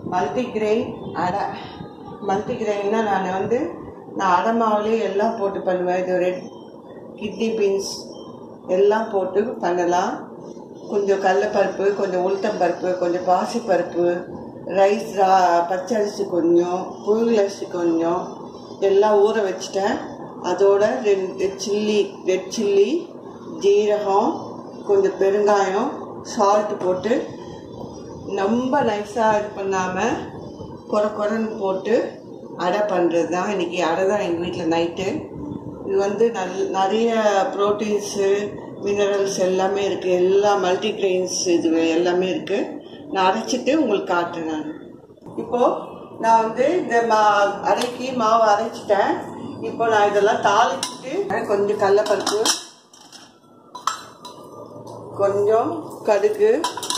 multigrain அடை மல்டிகிரெயின்னா நான் வந்து நான் அடை மாவுலேயே எல்லாம் போட்டு பண்ணுவேன் இது ரெட் கிட்னி பீன்ஸ் எல்லாம் போட்டு பண்ணலாம் கொஞ்சம் கடலப்பருப்பு கொஞ்சம் உளுத்தம்பருப்பு கொஞ்சம் பாசிப்பருப்பு ரைஸ் ரா பச்சை அரிசி கொஞ்சம் புழுங்கல் அரிசி கொஞ்சம் எல்லாம் ஊற வச்சுட்டேன் அதோட ரெண்டு சில்லி ரெட் சில்லி ஜீரகம் கொஞ்சம் பெருங்காயம் சால்ட் போட்டு ரொம்ப நைஸாக இது பண்ணாமல் குறை குறைன்னு போட்டு அடை பண்ணுறது தான் இன்றைக்கி அடை தான் எங்கள் வீட்டில் நைட்டு இது வந்து நல் நிறைய ப்ரோட்டீன்ஸு மினரல்ஸ் எல்லாமே இருக்குது எல்லா மல்டிக்ரெயின்ஸ் இது எல்லாமே இருக்குது நான் அரைச்சிட்டு உங்களுக்கு காட்டுறேன் நான் இப்போது நான் வந்து இந்த மா அரைக்கி மாவு அரைச்சிட்டேன் இப்போ நான் இதெல்லாம் தாளிச்சிட்டு கொஞ்சம் கடலப்பருப்பு கொஞ்சம் கடுகு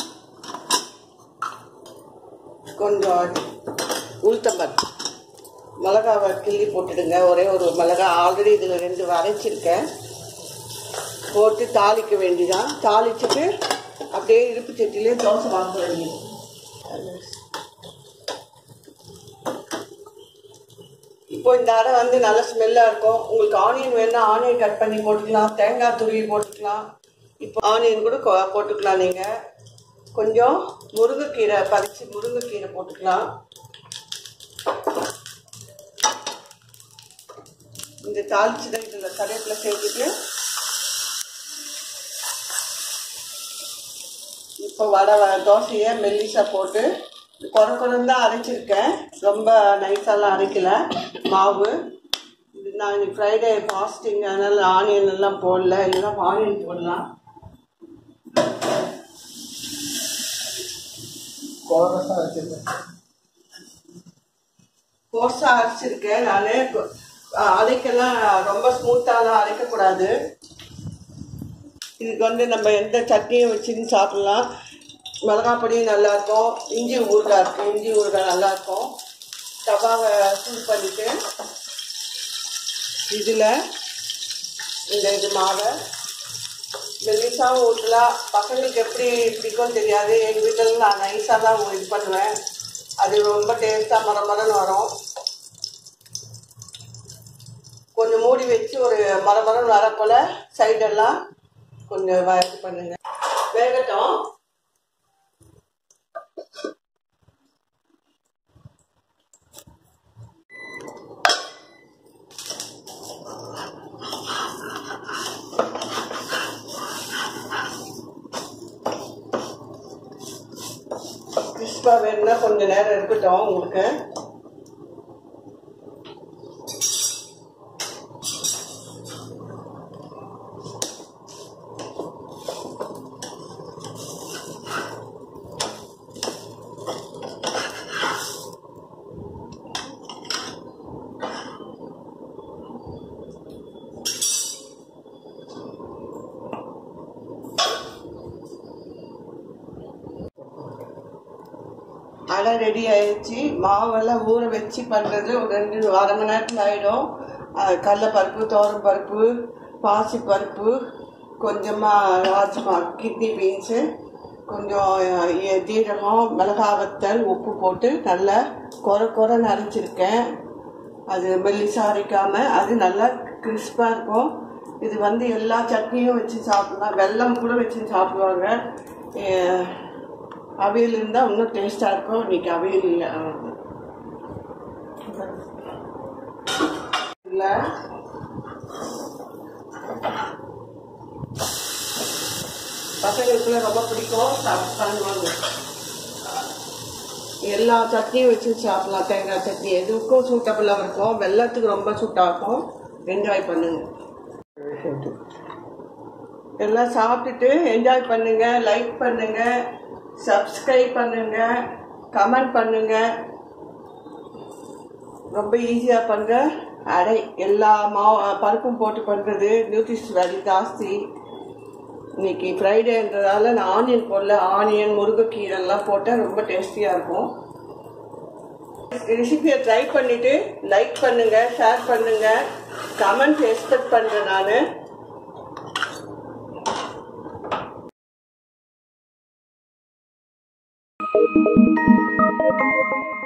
கொஞ்சம் உளுத்தம்பருப்பு மிளகாவை கிள்ளி போட்டுடுங்க ஒரே ஒரு மிளகா ஆல்ரெடி இதில் ரெண்டு அரைச்சிருக்கேன் போட்டு தாளிக்க வேண்டியதான் தாளிச்சுட்டு அப்படியே இடுப்பு சட்டிலே தோசை வாங்க வேண்டியது இப்போ இந்த அடை வந்து நல்ல ஸ்மெல்லாக இருக்கும் உங்களுக்கு ஆனியன் வேணால் ஆனியன் கட் பண்ணி போட்டுக்கலாம் தேங்காய் துருவி போட்டுக்கலாம் இப்போ ஆனியன் கூட கொ- போட்டுக்கலாம் நீங்கள் கொஞ்சம் முருங்கைக்கீரை பறித்து முருங்கைக்கீரை போட்டுக்கலாம் இந்த தாளிச்சதை இதில் கருவேப்பிலை சேர்த்துட்டு இப்போ வடை வ- தோசையை மெல்லிசா போட்டு குறை குறைந்து தான் அரைச்சிருக்கேன் ரொம்ப நைஸாலாம் அரைக்கல மாவு இது நான் இன்னைக்கு ஃப்ரைடே ஃபாஸ்டிங் அதனால் ஆனியன் எல்லாம் போடல இல்லைன்னா ஆனியன் போடலாம் கோரஸாக வச்சுருக்கேன் கோர்ஸாக அரைச்சிருக்கேன் நான் அரைக்கெல்லாம் ரொம்ப ஸ்மூத்தாலாம் அரைக்கக்கூடாது இதுக்கு வந்து நம்ம எந்த சட்னியும் வச்சுன்னு சாப்பிடலாம் மிளகா பொடியும் நல்லாயிருக்கும் இஞ்சி ஊறுகாய் இருக்கும் இஞ்சி ஊறுகாய் நல்லாயிருக்கும் தவாவை சூடு பண்ணிட்டு இதில் இந்த இது மாவை மெல்லிசாவும் ஊற்றலாம் பசங்களுக்கு எப்படி பிடிக்கும்னு தெரியாது எங்கள் வீட்டில் நான் நைஸாக தான் இது பண்ணுவேன் அது ரொம்ப டேஸ்ட்டாக மர மரன்னு வரும் கொஞ்சம் மூடி வச்சு ஒரு மர மரம் வர போல் சைடெல்லாம் கொஞ்சம் வ- இது பண்ணுங்க வேகட்டும் கிறிஸ்பா வேணும்னா கொஞ்சம் நேரம் இருக்கட்டும் உங்களுக்கு அடை ரெடி ஆயிடுச்சு மாவெல்லாம் ஊற வச்சு பண்ணுறது ஒரு ரெண்டு அரை மணி நேரத்தில் ஆகிடும் கடலைப்பருப்பு தோரம் பருப்பு பாசி பருப்பு கொஞ்சமாக ராஜ்மா கிட்னி பீன்ஸு கொஞ்சம் எ- ஜீரகம் மிளகாய் வத்தல் உப்பு போட்டு நல்லா கொர கொரன்னு அரைச்சிருக்கேன் அது மெல்லிசா அரைக்காம அது நல்லா கிறிஸ்பாக இருக்கும் இது வந்து எல்லா சட்னியும் வச்சு சாப்பிடலாம் வெல்லம் கூட வச்சு சாப்பிடுவாங்க எ- அவியல் இருந்தால் இன்னும் டேஸ்ட்டாக இருக்கும் இன்னைக்கு அவியல் இல்லை இல்லை பசங்களுக்குலாம் ரொம்ப பிடிக்கும் சாப்பிட்டு பண்ணுவாங்க எல்லா சட்னியும் வச்சு சாப்பிடலாம் தேங்காய் சட்னி எதுக்கும் சூட்டபிளாக இருக்கும் வெள்ளத்துக்கு ரொம்ப சூட்டாகும் என்ஜாய் பண்ணுங்க எல்லாம் சாப்பிட்டுட்டு என்ஜாய் பண்ணுங்க லைக் பண்ணுங்க சப்ஸ்கிரைப் பண்ணுங்க கமெண்ட் பண்ணுங்க ரொம்ப ஈஸியாக பண்ணுற அடை எல்லா மா பருப்பும் போட்டு பண்ணுறது நியூட்ரிஷன் வேல்யூ ஜாஸ்தி இன்னைக்கு ஃப்ரைடேன்றதால நான் ஆனியன் போடல ஆனியன் முருங்கைக்கீரை எல்லாம் போட்டால் ரொம்ப டேஸ்டியாக இருக்கும் ரெசிபியை ட்ரை பண்ணிட்டு லைக் பண்ணுங்க ஷேர் பண்ணுங்க கமெண்ட் எக்ஸ்பெக்ட் பண்ணுறேன் நான் வச்சுருக்கேன்